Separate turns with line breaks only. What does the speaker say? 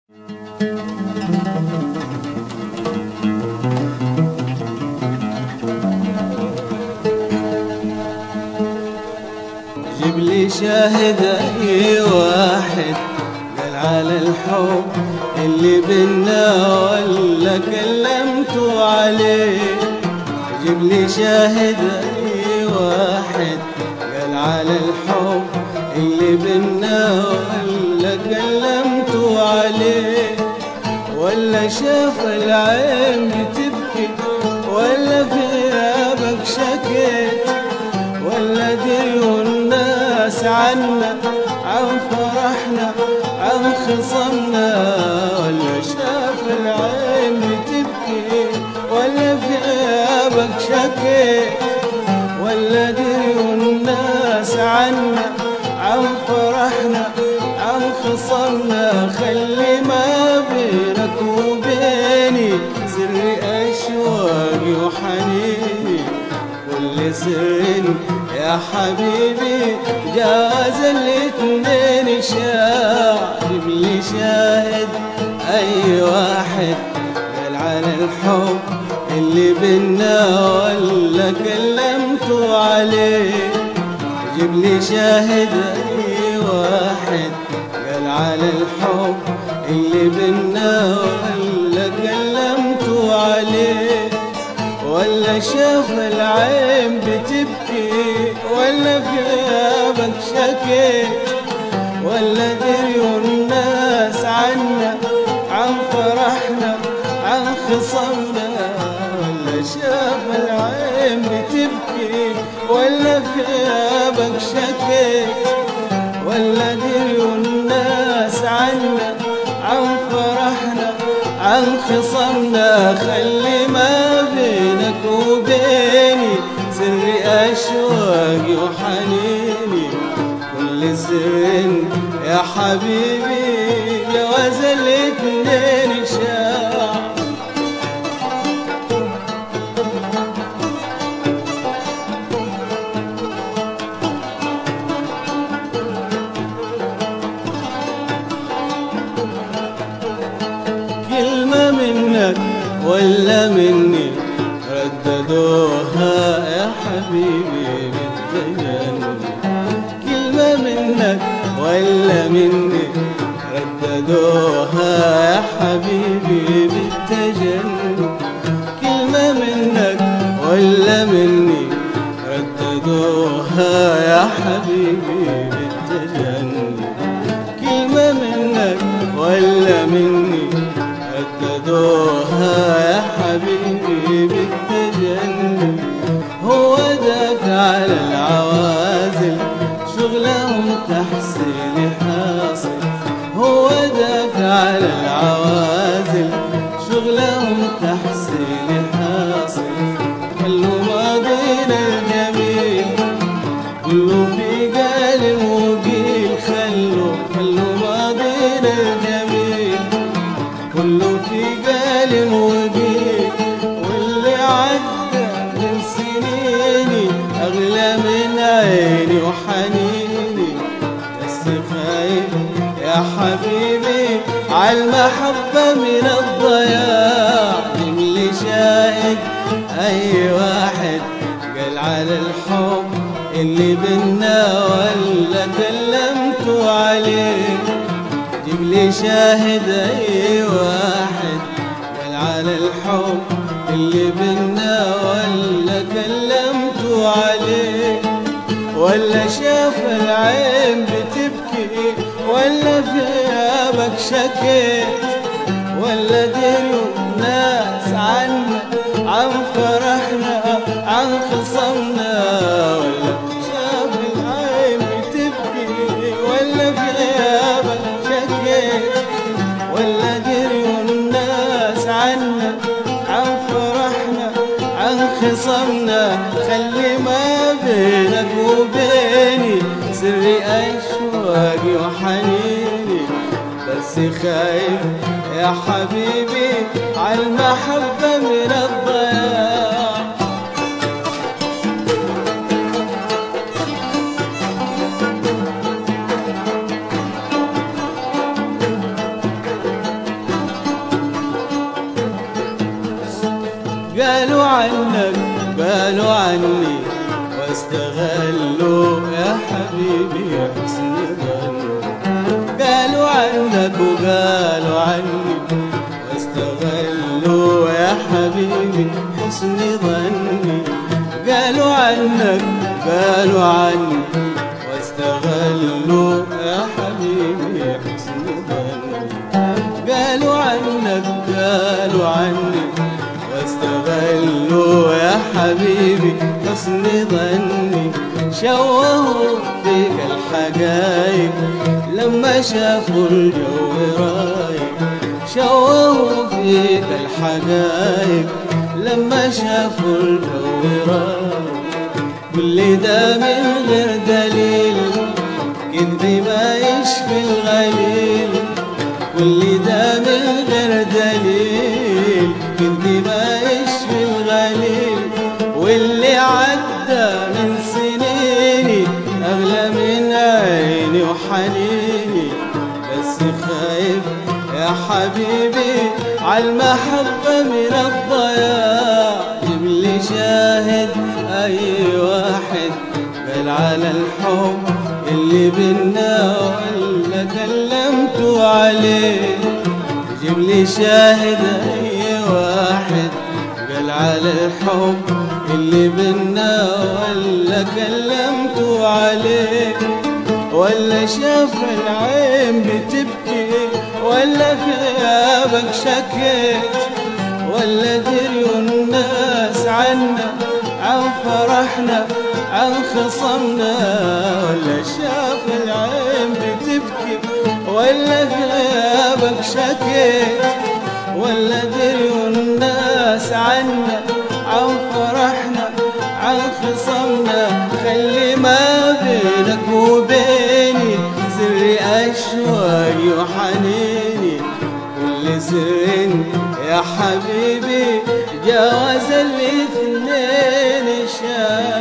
جيب لي شاهد اي واحد قال على الحب اللي بينا ولا كلمتوا عليه جيب لي شاهد اي واحد قال على الحب اللي بينا ولا كلمتوا عليه ولا شاف العين بتبكي ولا في غيابك شكيت ولا دريوا الناس عنا عن فرحنا عن خصمنا ولا شاف العين بتبكي ولا في غيابك شكيت ولا دريوا الناس عنا عن فرحنا عن خصمنا خلي ما بينك وبيني سر أشواقي وحنيني كل سر يا حبيبي جاز الاتنين شاهد لي شاهد أي واحد قال على الحب اللي بينا ولا كلمتوا عليه جيب لي شاهد اي واحد قال على الحب اللي بينا ولا كلمتوا عليه ولا شاف العين بتبكي ولا في غيابك شكيت ولا دريوا الناس عنا عن فرحنا عن خصمنا ولا شاف العين بتبكي ولا في غيابك شكيت ولا دريوا الناس عنا عن فرحنا عن خصمنا خلي ما بينك وبيني سر أشواقي وحنيني كل سر يا حبيبي جواز الاتنين شاع كلمة منك ولا مني رددوها يا حبيبي بالتجنن كلمة منك ولا مني رددوها يا حبيبي بالتجنن كلمة منك ولا مني رددوها يا حبيبي بالتجنن كلمة منك ولا مني رددوها يا حبيبي بالتجنن هو دافع على العوازل شغلهم تحسين حاصل هو دافع على العوازل شغلهم تحسين حاصل خلوا ماضينا الجميل كله في قال وقيل خلوا خلوا ماضينا الجميل كله في قال وقيل واللي عدى من سنيني أغلى من عيني وحنيني بس خايف يا حبيبي عالمحبة من الضياع اللي شاهد أي واحد قال على الحب اللي بينا ولا كلمتوا عليه جيب لي شاهد اي واحد قال على الحب اللي بينا ولا كلمتوا عليه ولا شاف العين بتبكي ولا في غيابك شكيت ولا دريوا ناس عنا عن فرحنا عن خصمنا ولا شاف العين بتبكي ولا في غيابك شكيت ولا دريوا الناس عنا عن فرحنا عن خصمنا خلي ما بينك وبيني سر أشواقي وحنيني بس خايف يا حبيبي عالمحبة من الضياع قالوا عنك قالوا عني واستغلوا يا حبيبي حسن ظني قالوا عنك وقالوا عني واستغلوا يا حبيبي حسن ظني قالوا عنك قالوا عني واستغلوا يا حبيبي حسن ظني قالوا عنك قالوا عني واستغلوا يا حبيبي حسن ظني شوهوا فيك الحقايق لما شافوا الجو رايق شوهوا فيك الحقايق لما شافوا الجو رايق كل ده من غير دليل كذب ما يشفي الغليل كل ده من غير دليل كذب ما يشفي الغليل واللي عدى من سنيني أغلى من عيني وحنيني بس خايف يا حبيبي عالمحبة من الضياع جيب لي شاهد أي واحد قال على الحب اللي بينا ولا كلمتوا عليه جيب لي شاهد أي واحد قال على الحب اللي بينا ولا كلمتوا عليه ولا شاف العين بتبكي ولا في غيابك شكيت ولا دريوا الناس عنا عن فرحنا عن خصمنا ولا شاف العين بتبكي ولا في غيابك شكيت ولا دريوا الناس عنا عن فرحنا عن خصمنا خلي ما بينك وبيني سر أشواقي وحنيني كل سر يا حبيبي جاوز الاثنين شاف